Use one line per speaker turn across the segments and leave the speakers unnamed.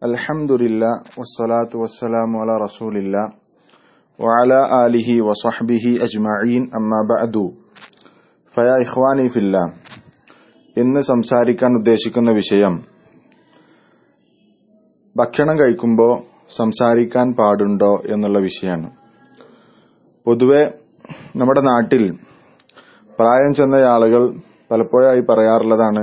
الحمد لله والصلاة والسلام على رسول الله وعلى آله وصحبه أجمعين أما بعد فيا إخواني في الله ഇന്ന് സംസാരിക്കാൻ ഉദ്ദേശിക്കുന്ന വിഷയം ഭക്ഷണം കഴിക്കുമ്പോൾ സംസാരിക്കാൻ പാടുണ്ടോ എന്നുള്ള വിഷയമാണ് പൊതുവെ നമ്മുടെ നാട്ടിൽ പ്രായം ചെന്ന ആളുകൾ പലപ്പോഴായി പറയാറുള്ളതാണ്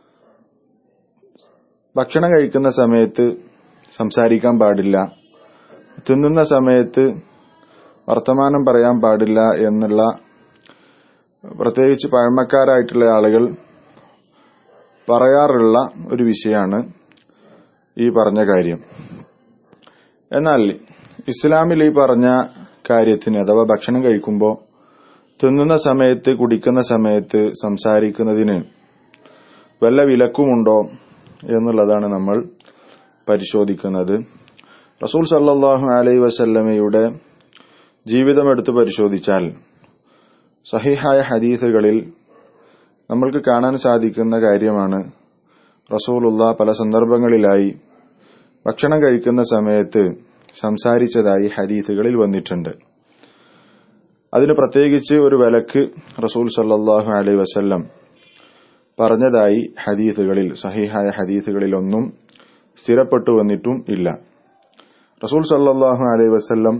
ഭക്ഷണം കഴിക്കുന്ന സമയത്ത് സംസാരിക്കാൻ പാടില്ല തിന്നുന്ന സമയത്ത് വർത്തമാനം പറയാൻ പാടില്ല എന്നുള്ള പ്രത്യേകിച്ച് പഴമക്കാരായിട്ടുള്ള ആളുകൾ പറയാറുള്ള ഒരു വിഷയമാണ് ഈ പറഞ്ഞ കാര്യം എന്നാൽ ഇസ്ലാമിൽ ഈ പറഞ്ഞ കാര്യത്തിന് അഥവാ ഭക്ഷണം കഴിക്കുമ്പോൾ തിന്നുന്ന സമയത്ത് കുടിക്കുന്ന സമയത്ത് സംസാരിക്കുന്നതിന് വല്ല വിലക്കുമുണ്ടോ എന്നുള്ളതാണ് നമ്മൾ പരിശോധിക്കുന്നത് റസൂൽ സല്ലാഹു അലൈ വസല്ലമയുടെ ജീവിതമെടുത്ത് പരിശോധിച്ചാൽ സഹിഹായ ഹദീസുകളിൽ നമ്മൾക്ക് കാണാൻ സാധിക്കുന്ന കാര്യമാണ് റസൂലുള്ള പല സന്ദർഭങ്ങളിലായി ഭക്ഷണം കഴിക്കുന്ന സമയത്ത് സംസാരിച്ചതായി ഹദീസുകളിൽ വന്നിട്ടുണ്ട് അതിന് പ്രത്യേകിച്ച് ഒരു വിലക്ക് റസൂൽ സല്ലാഹു അലൈ വസല്ലം പറഞ്ഞതായി ഹദീസുകളിൽ സഹിഹായ ഹദീസുകളിലൊന്നും സ്ഥിരപ്പെട്ടു വന്നിട്ടും ഇല്ല റസൂൽ സല്ലാഹു അലൈ വസല്ലം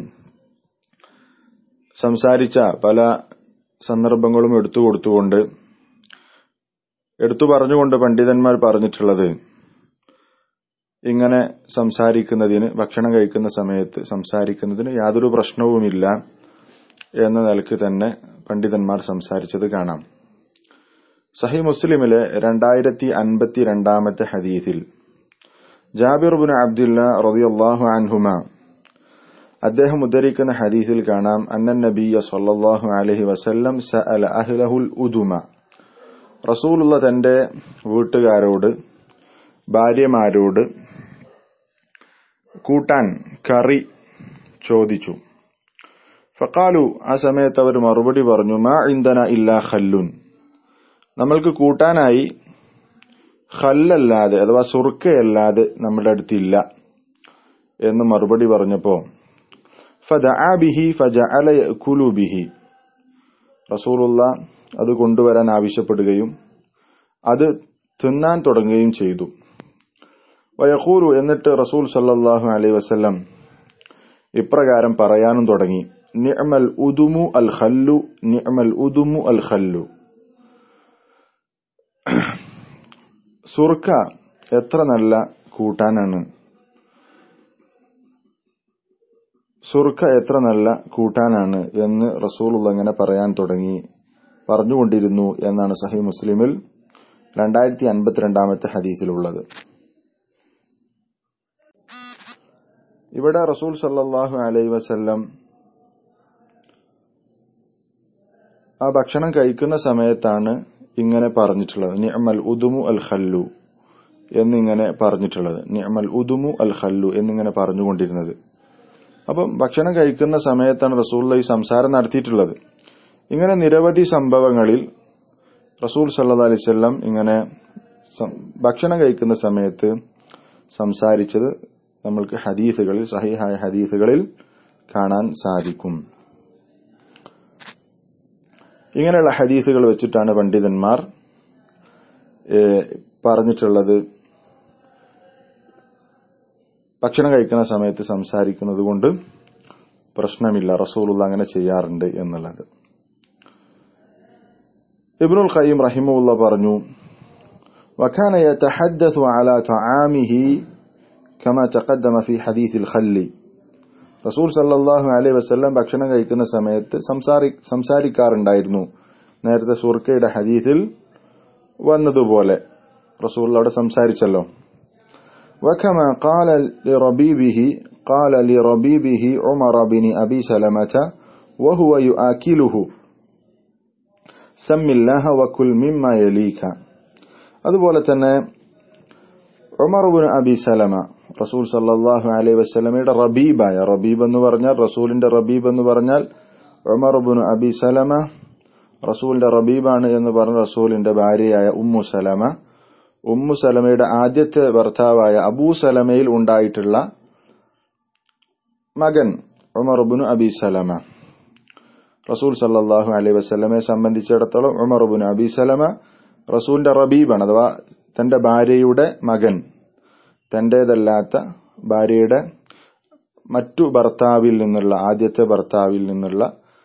സംസാരിച്ച പല സന്ദർഭങ്ങളും എടുത്തു കൊടുത്തുകൊണ്ട് എടുത്തു പറഞ്ഞുകൊണ്ട് പണ്ഡിതന്മാർ പറഞ്ഞിട്ടുള്ളത് ഇങ്ങനെ സംസാരിക്കുന്നതിന് ഭക്ഷണം കഴിക്കുന്ന സമയത്ത് സംസാരിക്കുന്നതിന് യാതൊരു പ്രശ്നവുമില്ല എന്ന നിലക്ക് തന്നെ പണ്ഡിതന്മാർ സംസാരിച്ചത് കാണാം സഹി മുസ്ലിമിലെ രണ്ടായിരത്തി അൻപത്തി രണ്ടാമത്തെ ഹദീസിൽ ജാബിർ ബിൻ അബ്ദുല്ല റളിയല്ലാഹു അൻഹുമ അദ്ദേഹം ഉദ്ധരിക്കുന്ന ഹദീസിൽ കാണാം അന്നൻ നബിയ സല്ലല്ലാഹു അലൈഹി വസല്ലം സഅല അഹ്ലഹുൽ ഉദുമ റസൂലുള്ള തന്റെ വീട്ടുകാരോട് ഭാര്യമാരോട് കൂട്ടാൻ കറി ചോദിച്ചു ഫക്കാലു ആ സമയത്ത് അവർ മറുപടി പറഞ്ഞു മാ ഇന്ധന ഇല്ലാ ഖല്ലുൻ നമ്മൾക്ക് കൂട്ടാനായി ഖല്ലല്ലാതെ അഥവാ സുർക്കയല്ലാതെ നമ്മുടെ അടുത്തില്ല എന്ന് മറുപടി പറഞ്ഞപ്പോ ഫദഅബിഹി ഫജഅല യഅകുലു ബിഹി റസൂലുള്ള അത് കൊണ്ടുവരാൻ ആവശ്യപ്പെടുകയും അത് തിന്നാൻ തുടങ്ങുകയും ചെയ്തു വയഖൂലു എന്നിട്ട് റസൂൽ സല്ലല്ലാഹു അലൈഹി വസല്ലം ഇപ്രകാരം പറയാനും തുടങ്ങി നിഅമൽ ഉദുമു അൽ ഖല്ലു നിഅമൽ ഉദുമു അൽ ഖല്ലു സുർക്ക എത്ര നല്ല കൂട്ടാനാണ് സുർക്ക എത്ര നല്ല കൂട്ടാനാണ് എന്ന് റസൂൽ ഇങ്ങനെ പറയാൻ തുടങ്ങി പറഞ്ഞുകൊണ്ടിരുന്നു എന്നാണ് സഹി മുസ്ലിമിൽ രണ്ടായിരത്തി അൻപത്തിരണ്ടാമത്തെ ഹദീസിലുള്ളത് ഇവിടെ റസൂൽ സല്ലാഹു അലൈ വസല്ലം ആ ഭക്ഷണം കഴിക്കുന്ന സമയത്താണ് ഇങ്ങനെ പറഞ്ഞിട്ടുള്ളത് നിഅമൽ ഉദുമു അൽ ഖല്ലു എന്നിങ്ങനെ പറഞ്ഞിട്ടുള്ളത് നിഅമൽ ഉദുമു അൽ ഖല്ലു എന്നിങ്ങനെ പറഞ്ഞുകൊണ്ടിരുന്നത് അപ്പം ഭക്ഷണം കഴിക്കുന്ന സമയത്താണ് റസൂൽ ഈ സംസാരം നടത്തിയിട്ടുള്ളത് ഇങ്ങനെ നിരവധി സംഭവങ്ങളിൽ റസൂൽ സല്ലാ അലിസ്വല്ലം ഇങ്ങനെ ഭക്ഷണം കഴിക്കുന്ന സമയത്ത് സംസാരിച്ചത് നമ്മൾക്ക് ഹദീസുകളിൽ സഹിഹായ ഹദീസുകളിൽ കാണാൻ സാധിക്കും ഇങ്ങനെയുള്ള ഹദീസുകൾ വെച്ചിട്ടാണ് പണ്ഡിതന്മാർ പറഞ്ഞിട്ടുള്ളത് ഭക്ഷണം കഴിക്കുന്ന സമയത്ത് സംസാരിക്കുന്നത് കൊണ്ട് പ്രശ്നമില്ല റസൂലുള്ള അങ്ങനെ ചെയ്യാറുണ്ട് എന്നുള്ളത് ഇബ്നുൽ ഖയ്യിം റഹിമുള്ള പറഞ്ഞു وكان يتحدث على طعامه كما تقدم في حديث الخل റസൂൽ സല്ലാഹു അലൈഹി വസ്ല്ലം ഭക്ഷണം കഴിക്കുന്ന സമയത്ത് സംസാരിക്കാറുണ്ടായിരുന്നു നേരത്തെ സുർക്കയുടെ ഹദീസിൽ വന്നതുപോലെ റസൂൽ അവിടെ സംസാരിച്ചല്ലോ وكما قال لربيبه قال لربيبه عمر بن أبي سلمة وهو يؤكله سم الله وكل مما يليك അതുപോലെ തന്നെ ഉമർ ബിൻ അബി സലമ റസൂൽ സല്ലാഹു അലൈഹി വസ്ലമയുടെ റബീബായ റബീബ് എന്ന് പറഞ്ഞാൽ റസൂലിന്റെ റബീബ് എന്ന് പറഞ്ഞാൽ ഉമർ ബിൻ അബി സലമ റസൂലിന്റെ റബീബാണ് എന്ന് പറഞ്ഞ റസൂലിന്റെ ഭാര്യയായ ഉമ്മു സലമ ഉമ്മു സലമയുടെ ആദ്യത്തെ ഭർത്താവായ അബൂ സലമയിൽ ഉണ്ടായിട്ടുള്ള മകൻ ഉമർബുനു അബി സലമ റസൂൽ സല്ലാഹു അലൈഹി വസ്ലമെ സംബന്ധിച്ചിടത്തോളം ഉമർബുൻ അബി സലമ റസൂലിന്റെ റബീബാണ് അഥവാ തന്റെ ഭാര്യയുടെ മകൻ തന്റേതല്ലാത്ത ഭാര്യയുടെ മറ്റു ഭർത്താവിൽ നിന്നുള്ള ആദ്യത്തെ ഭർത്താവിൽ നിന്നുള്ള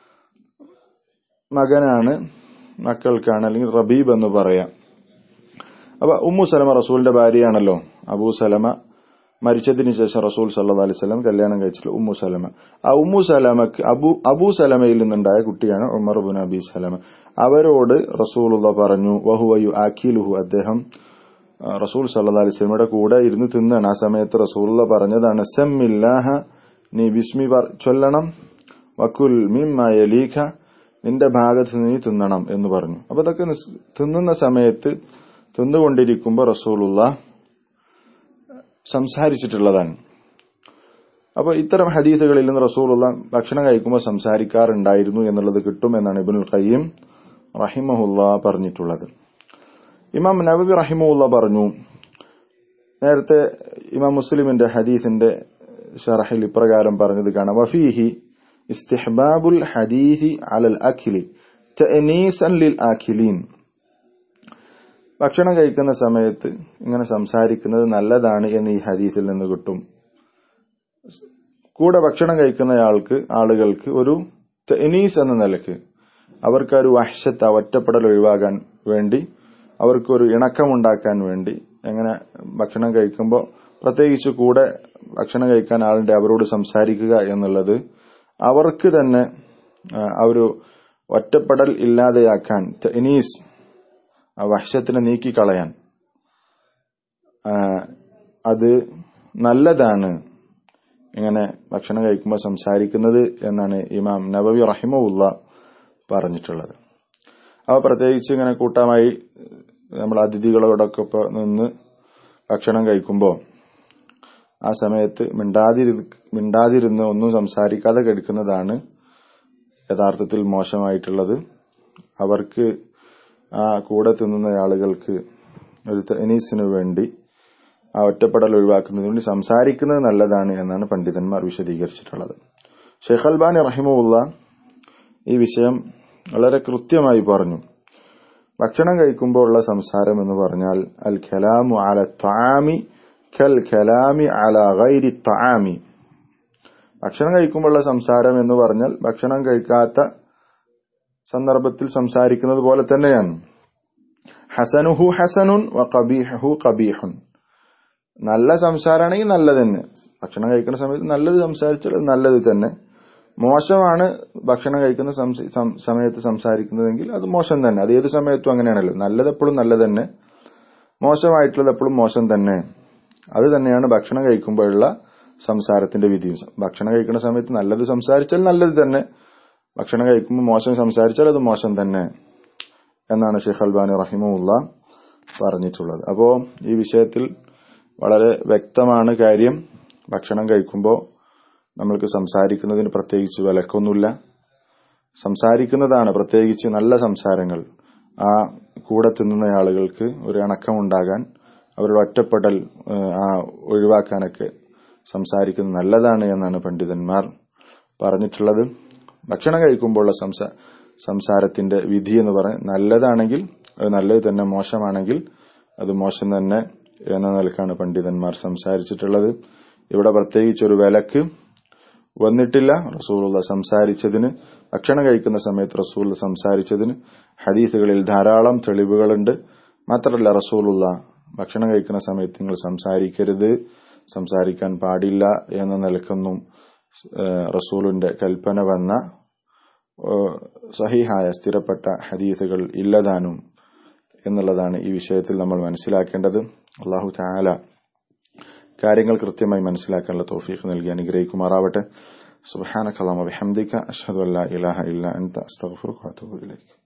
മകനാണ് മക്കൾക്കാണ് അല്ലെങ്കിൽ റബീബ് എന്ന് പറയാം അപ്പൊ ഉമ്മു സലമ റസൂലിന്റെ ഭാര്യയാണല്ലോ അബൂ സലമ മരിച്ചതിന് ശേഷം റസൂൽ സല്ലാ അലൈഹി സ്വലം കല്യാണം കഴിച്ചിട്ടുള്ള ഉമ്മു സലമ ആ ഉമ്മു സലമക്ക് അബു അബൂ സലമയിൽ നിന്നുണ്ടായ കുട്ടിയാണ് ഉമർ ബുൻ അബി സലമ അവരോട് റസൂലുള്ള പറഞ്ഞു വഹുവയു ആഖിലുഹു അദ്ദേഹം റസൂൽ സല്ലാ അലൈഹി സ്വലമയുടെ കൂടെ ഇരുന്ന് തിന്നാണ് ആ സമയത്ത് റസൂലുള്ള പറഞ്ഞതാണ് സെമ്മില്ലാഹ നീ ബിസ്മി ചൊല്ലണം വക്കുൽ മിമ്മ യലീഖ നിന്റെ ഭാഗത്ത് നീ തിന്നണം എന്ന് പറഞ്ഞു അപ്പൊ അതൊക്കെ തിന്നുന്ന സമയത്ത് തിന്നുകൊണ്ടിരിക്കുമ്പോൾ റസൂലുള്ള സംസാരിച്ചിട്ടുള്ളതാണ് അപ്പൊ ഇത്തരം ഹദീസുകളിൽ നിന്ന് റസൂലുള്ള ഭക്ഷണം കഴിക്കുമ്പോൾ സംസാരിക്കാറുണ്ടായിരുന്നു എന്നുള്ളത് കിട്ടും എന്നാണ് ഇബിനുൽ ഖയ്യം റഹിമഹുല്ല പറഞ്ഞിട്ടുള്ളത് ഇമാം നബബി റഹിമുല്ല പറഞ്ഞു നേരത്തെ ഇമാം മുസ്ലിമിന്റെ ഹദീസിന്റെ ഷറഹിൽ ഇപ്രകാരം പറഞ്ഞത് കാണാം വഫീഹി ഇസ്തിഹ്ബാബുൽ ഹദീസി അലൽ അഖിലി തഅനീസൻ ലിൽ ആഖിലീൻ ഭക്ഷണം കഴിക്കുന്ന സമയത്ത് ഇങ്ങനെ സംസാരിക്കുന്നത് നല്ലതാണ് എന്ന് ഈ ഹദീസിൽ നിന്ന് കിട്ടും കൂടെ ഭക്ഷണം കഴിക്കുന്നയാൾക്ക് ആളുകൾക്ക് ഒരു തെനീസ് എന്ന നിലക്ക് അവർക്ക് ഒരു വഹ്ഷത്ത് ഒറ്റപ്പെടൽ ഒഴിവാകാൻ വേണ്ടി അവർക്കൊരു ഇണക്കമുണ്ടാക്കാൻ വേണ്ടി എങ്ങനെ ഭക്ഷണം കഴിക്കുമ്പോൾ പ്രത്യേകിച്ച് കൂടെ ഭക്ഷണം കഴിക്കാൻ ആളുടെ അവരോട് സംസാരിക്കുക എന്നുള്ളത് അവർക്ക് തന്നെ ഒരു ഒറ്റപ്പെടൽ ഇല്ലാതെയാക്കാൻ തെനീസ് ആ വഹ്ഷത്തിനെ നീക്കിക്കളയാൻ അത് നല്ലതാണ് ഇങ്ങനെ ഭക്ഷണം കഴിക്കുമ്പോൾ സംസാരിക്കുന്നത് എന്നാണ് ഇമാം നബവി റഹിമുല്ല പറഞ്ഞിട്ടുള്ളത് അവ പ്രത്യേകിച്ച് ഇങ്ങനെ കൂട്ടമായി നമ്മൾ അതിഥികളോടൊക്കെ ഇപ്പോൾ നിന്ന് ഭക്ഷണം കഴിക്കുമ്പോൾ ആ സമയത്ത് മിണ്ടാതിരി മിണ്ടാതിരുന്ന് ഒന്നും സംസാരിക്കാതെ കഴിക്കുന്നതാണ് യഥാർത്ഥത്തിൽ മോശമായിട്ടുള്ളത് അവർക്ക് ആ കൂടെ തിന്നുന്ന ആളുകൾക്ക് ഒരു തെനീസിനു വേണ്ടി ആ ഒറ്റപ്പെടൽ ഒഴിവാക്കുന്നതിന് വേണ്ടി സംസാരിക്കുന്നത് നല്ലതാണ് എന്നാണ് പണ്ഡിതന്മാർ വിശദീകരിച്ചിട്ടുള്ളത് ഷെയ്ഖ് അൽബാനി റഹിമുള്ള ഈ വിഷയം വളരെ കൃത്യമായി പറഞ്ഞു ഭക്ഷണം കഴിക്കുമ്പോൾ ഉള്ള സംസാരം എന്ന് പറഞ്ഞാൽ അൽ ഖലാമു അല ത്വാമി കൽ ഖലാമി അല ഗൈരി ത്വാമി ഭക്ഷണം കഴിക്കുമ്പോഴുള്ള സംസാരം എന്ന് പറഞ്ഞാൽ ഭക്ഷണം കഴിക്കാത്ത സന്ദർഭത്തിൽ സംസാരിക്കുന്നത് പോലെ തന്നെയാണ് ഹസനുഹു ഹസനുൻ വ കബീഹു കബീഹുൻ നല്ല സംസാരമാണെങ്കിൽ നല്ലത് തന്നെ ഭക്ഷണം കഴിക്കുന്ന സമയത്ത് നല്ലത് സംസാരിച്ചാൽ അത് നല്ലത് തന്നെ മോശമാണ് ഭക്ഷണം കഴിക്കുന്ന സമയത്ത് സംസാരിക്കുന്നതെങ്കിൽ അത് മോശം തന്നെ അത് ഏത് സമയത്തും അങ്ങനെയാണല്ലോ നല്ലത് എപ്പോഴും നല്ലത് തന്നെ മോശമായിട്ടുള്ളത് എപ്പോഴും മോശം തന്നെ അത് തന്നെയാണ് ഭക്ഷണം കഴിക്കുമ്പോഴുള്ള സംസാരത്തിന്റെ വിധി ഭക്ഷണം കഴിക്കുന്ന സമയത്ത് നല്ലത് സംസാരിച്ചാൽ നല്ലത് തന്നെ ഭക്ഷണം കഴിക്കുമ്പോൾ മോശം സംസാരിച്ചാൽ അത് മോശം തന്നെ എന്നാണ് ഷെയ്ഖ് അൽബാനി റഹിമുല്ല പറഞ്ഞിട്ടുള്ളത് അപ്പോ ഈ വിഷയത്തിൽ വളരെ വ്യക്തമാണ് കാര്യം ഭക്ഷണം കഴിക്കുമ്പോൾ നമ്മൾക്ക് സംസാരിക്കുന്നതിന് പ്രത്യേകിച്ച് വിലക്കൊന്നുമില്ല സംസാരിക്കുന്നതാണ് പ്രത്യേകിച്ച് നല്ല സംസാരങ്ങൾ ആ കൂടെ തിന്നുന്ന ആളുകൾക്ക് ഒരു ഇണക്കമുണ്ടാകാൻ അവരുടെ ഒറ്റപ്പെടൽ ആ ഒഴിവാക്കാനൊക്കെ സംസാരിക്കുന്നത് നല്ലതാണ് എന്നാണ് പണ്ഡിതന്മാർ പറഞ്ഞിട്ടുള്ളത് ഭക്ഷണം കഴിക്കുമ്പോഴുള്ള സംസാ സംസാരത്തിന്റെ വിധി എന്ന് പറഞ്ഞാൽ നല്ലതാണെങ്കിൽ അത് നല്ലത് തന്നെ മോശമാണെങ്കിൽ അത് മോശം തന്നെ എന്ന നിലക്കാണ് പണ്ഡിതന്മാർ സംസാരിച്ചിട്ടുള്ളത് ഇവിടെ പ്രത്യേകിച്ച് ഒരു വിലക്ക് വന്നിട്ടില്ല റസൂലുള്ള സംസാരിച്ചതിന് ഭക്ഷണം കഴിക്കുന്ന സമയത്ത് റസൂൽ സംസാരിച്ചതിന് ഹദീസുകളിൽ ധാരാളം തെളിവുകളുണ്ട് മാത്രമല്ല റസൂലുള്ള ഭക്ഷണം കഴിക്കുന്ന സമയത്ത് നിങ്ങൾ സംസാരിക്കരുത് സംസാരിക്കാൻ പാടില്ല എന്ന നിലക്കൊന്നും റസൂലിന്റെ കൽപ്പന വന്ന സഹിഹായ സ്ഥിരപ്പെട്ട ഹദീസുകൾ ഇല്ലതാനും എന്നുള്ളതാണ് ഈ വിഷയത്തിൽ നമ്മൾ മനസ്സിലാക്കേണ്ടത് അള്ളാഹു താല കാര്യങ്ങൾ കൃത്യമായി മനസ്സിലാക്കാനുള്ള തോഫീഖ് നൽകി അനുഗ്രഹിക്കുമാറാവട്ടെ സുബാന കലാമ ബിഹംദിക അഷ്ഹദു അല്ലാ ഇലാഹ ഇല്ല അൻത അസ്തഗ്ഫിറുക വഅതൂബു ഇലൈക്